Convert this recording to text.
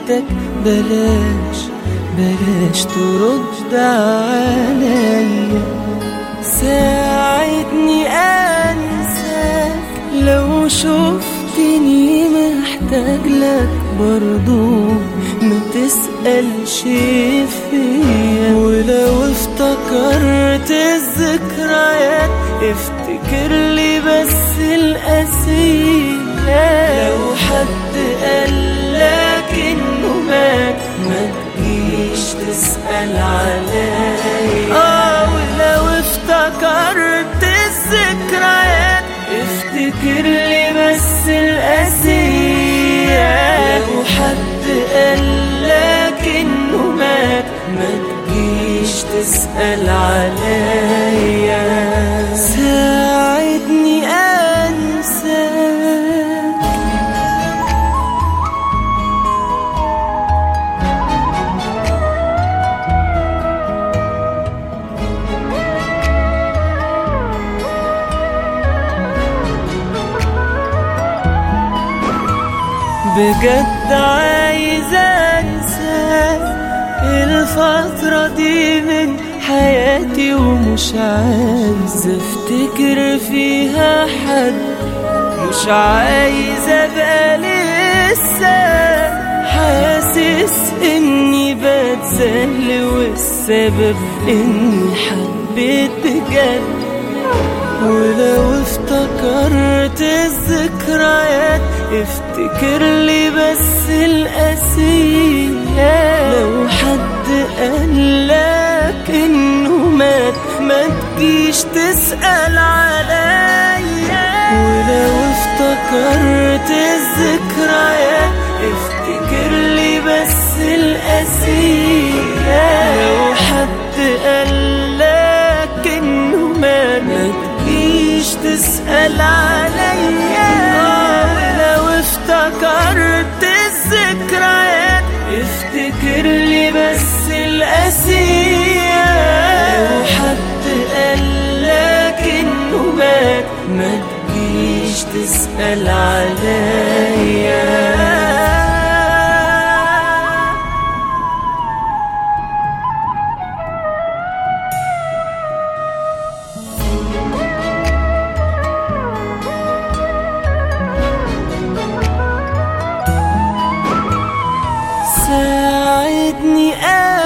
لقيتك بلاش بلاش ترد عليا ساعدني انساك لو شفتني محتاج لك برضو ما تسألش فيا ولو افتكرت الذكريات افتكر لي بس القسيم لو حد قالك انه مات ما تجيش تسأل عليا اه ولو افتكرت الذكريات افتكر لي بس القسية لو حد قالك انه مات ما تجيش تسأل عليا ساعدني انساك بجد عايز انساك الفترة دي من حياتي ومش عايز افتكر فيها حد مش عايز ابقى لسه حاسس اني بتذل والسبب اني حبيت بجد ولو افتكرت الذكريات افتكر لي بس القسية لو حد قالك انه مات ما تجيش تسأل عليا ولو افتكرت الذكريات افتكر لي بس القسية لو حد قالك انه مات ما تجيش تسأل عليا لو افتكرت الذكريات افتكر لي بس القسية لو حد قالك انه مات ما تجيش تسأل عليا ساعدني